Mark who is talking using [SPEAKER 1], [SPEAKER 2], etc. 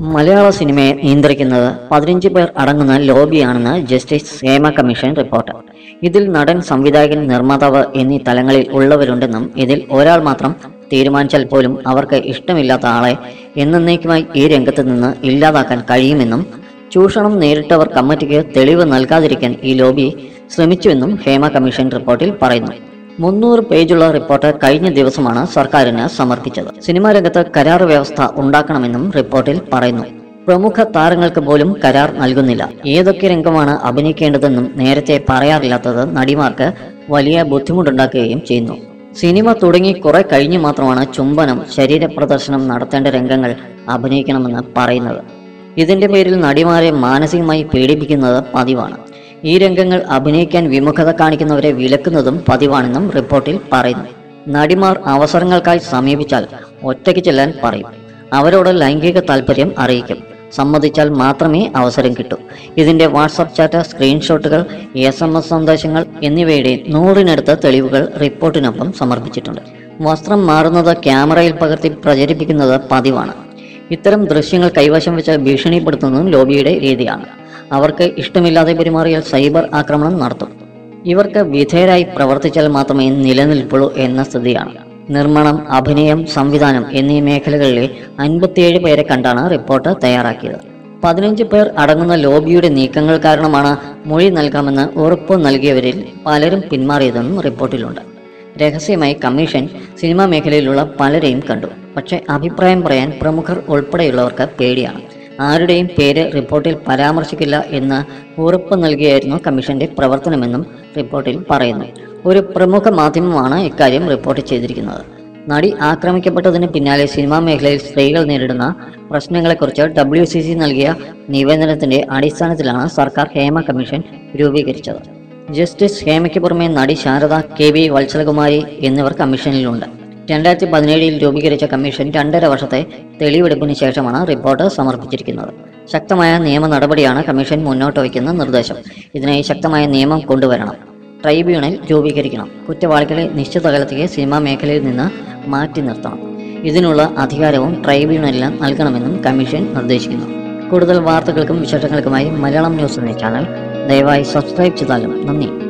[SPEAKER 1] മലയാള സിനിമയെ നിയന്ത്രിക്കുന്നത് പതിനഞ്ച് പേർ അടങ്ങുന്ന ലോബിയാണെന്ന് ജസ്റ്റിസ് ഹേമ കമ്മീഷൻ റിപ്പോർട്ട് ഇതിൽ നടൻ സംവിധായകൻ നിർമ്മാതാവ് എന്നീ തലങ്ങളിൽ ഉള്ളവരുണ്ടെന്നും ഇതിൽ ഒരാൾ മാത്രം തീരുമാനിച്ചാൽ പോലും അവർക്ക് ഇഷ്ടമില്ലാത്ത ആളെ എന്നേക്കുമായി ഈ രംഗത്ത് നിന്ന് ഇല്ലാതാക്കാൻ കഴിയുമെന്നും ചൂഷണം നേരിട്ടവർ കമ്മിറ്റിക്ക് തെളിവ് നൽകാതിരിക്കാൻ ഈ ലോബി ശ്രമിച്ചുവെന്നും ഹേമ കമ്മീഷൻ റിപ്പോർട്ടിൽ പറയുന്നു മുന്നൂറ് പേജുള്ള റിപ്പോർട്ട് കഴിഞ്ഞ ദിവസമാണ് സർക്കാരിന് സമർപ്പിച്ചത് സിനിമാ രംഗത്ത് കരാർ വ്യവസ്ഥ ഉണ്ടാക്കണമെന്നും റിപ്പോർട്ടിൽ പറയുന്നു പ്രമുഖ താരങ്ങൾക്ക് പോലും കരാർ നൽകുന്നില്ല ഏതൊക്കെ രംഗമാണ് അഭിനയിക്കേണ്ടതെന്നും നേരത്തെ പറയാറില്ലാത്തത് നടിമാർക്ക് വലിയ ബുദ്ധിമുട്ടുണ്ടാക്കുകയും ചെയ്യുന്നു സിനിമ തുടങ്ങി കുറെ കഴിഞ്ഞു മാത്രമാണ് ചുംബനം ശരീര പ്രദർശനം നടത്തേണ്ട രംഗങ്ങൾ അഭിനയിക്കണമെന്ന് പറയുന്നത് ഇതിന്റെ പേരിൽ നടിമാരെ മാനസികമായി പീഡിപ്പിക്കുന്നത് പതിവാണ് ഈ രംഗങ്ങൾ അഭിനയിക്കാൻ വിമുഖത കാണിക്കുന്നവരെ വിലക്കുന്നതും പതിവാണെന്നും റിപ്പോർട്ടിൽ പറയുന്നു നടിമാർ അവസരങ്ങൾക്കായി സമീപിച്ചാൽ ഒറ്റയ്ക്ക് ചെല്ലാൻ പറയും അവരോട് ലൈംഗിക താല്പര്യം അറിയിക്കും സമ്മതിച്ചാൽ മാത്രമേ അവസരം കിട്ടൂ ഇതിന്റെ വാട്സപ്പ് ചാറ്റ് സ്ക്രീൻഷോട്ടുകൾ എസ് എം എസ് സന്ദേശങ്ങൾ എന്നിവയുടെ നൂറിനടുത്ത് തെളിവുകൾ റിപ്പോർട്ടിനൊപ്പം സമർപ്പിച്ചിട്ടുണ്ട് വസ്ത്രം മാറുന്നത് ക്യാമറയിൽ പകർത്തി പ്രചരിപ്പിക്കുന്നത് പതിവാണ് ഇത്തരം ദൃശ്യങ്ങൾ കൈവശം വെച്ച് ഭീഷണിപ്പെടുത്തുന്നതും ലോബിയുടെ രീതിയാണ് അവർക്ക് ഇഷ്ടമില്ലാതെ പെരുമാറിയാൽ സൈബർ ആക്രമണം നടത്തും ഇവർക്ക് വിധേയരായി പ്രവർത്തിച്ചാൽ മാത്രമേ നിലനിൽപ്പുള്ളൂ എന്ന സ്ഥിതിയാണ് നിർമ്മാണം അഭിനയം സംവിധാനം എന്നീ മേഖലകളിലെ അൻപത്തിയേഴ് പേരെ കണ്ടാണ് റിപ്പോർട്ട് തയ്യാറാക്കിയത് പതിനഞ്ച് പേർ അടങ്ങുന്ന ലോബിയുടെ നീക്കങ്ങൾ കാരണമാണ് മൊഴി നൽകാമെന്ന് ഉറപ്പ് നൽകിയവരിൽ പലരും പിന്മാറിയതെന്നും റിപ്പോർട്ടിലുണ്ട് രഹസ്യമായി കമ്മീഷൻ സിനിമാ മേഖലയിലുള്ള പലരെയും കണ്ടു പക്ഷേ അഭിപ്രായം പറയാൻ പ്രമുഖർ ഉൾപ്പെടെയുള്ളവർക്ക് പേടിയാണ് ആരുടെയും പേര് റിപ്പോർട്ടിൽ പരാമർശിക്കില്ല എന്ന് ഉറപ്പ് നൽകിയായിരുന്നു കമ്മീഷന്റെ പ്രവർത്തനമെന്നും റിപ്പോർട്ടിൽ പറയുന്നു ഒരു പ്രമുഖ മാധ്യമമാണ് ഇക്കാര്യം റിപ്പോർട്ട് ചെയ്തിരിക്കുന്നത് നടി ആക്രമിക്കപ്പെട്ടതിന് പിന്നാലെ സിനിമാ മേഖലയിൽ സ്ത്രീകൾ നേരിടുന്ന പ്രശ്നങ്ങളെക്കുറിച്ച് ഡബ്ല്യു സി സി നൽകിയ നിവേദനത്തിന്റെ അടിസ്ഥാനത്തിലാണ് സർക്കാർ ഹേമ കമ്മീഷൻ രൂപീകരിച്ചത് ജസ്റ്റിസ് ഹേമയ്ക്ക് പുറമെ നടി ശാരദ കെ വി വത്സലകുമാരി എന്നിവർ കമ്മീഷനിലുണ്ട് രണ്ടായിരത്തി പതിനേഴിൽ രൂപീകരിച്ച കമ്മീഷൻ രണ്ടര വർഷത്തെ തെളിവെടുപ്പിന് ശേഷമാണ് റിപ്പോർട്ട് സമർപ്പിച്ചിരിക്കുന്നത് ശക്തമായ നിയമ നടപടിയാണ് കമ്മീഷൻ മുന്നോട്ട് വയ്ക്കുന്ന നിർദ്ദേശം ഇതിനായി ശക്തമായ നിയമം കൊണ്ടുവരണം ട്രൈബ്യൂണൽ രൂപീകരിക്കണം കുറ്റവാളികളെ നിശ്ചിത കാലത്തേക്ക് സിനിമാ മേഖലയിൽ നിന്ന് മാറ്റി നിർത്തണം ഇതിനുള്ള അധികാരവും ട്രൈബ്യൂണലിന് നൽകണമെന്നും കമ്മീഷൻ നിർദ്ദേശിക്കുന്നു കൂടുതൽ വാർത്തകൾക്കും വിശേഷങ്ങൾക്കുമായി മലയാളം ന്യൂസ് എന്ന ചാനൽ ദയവായി സബ്സ്ക്രൈബ് ചെയ്താലും നന്ദി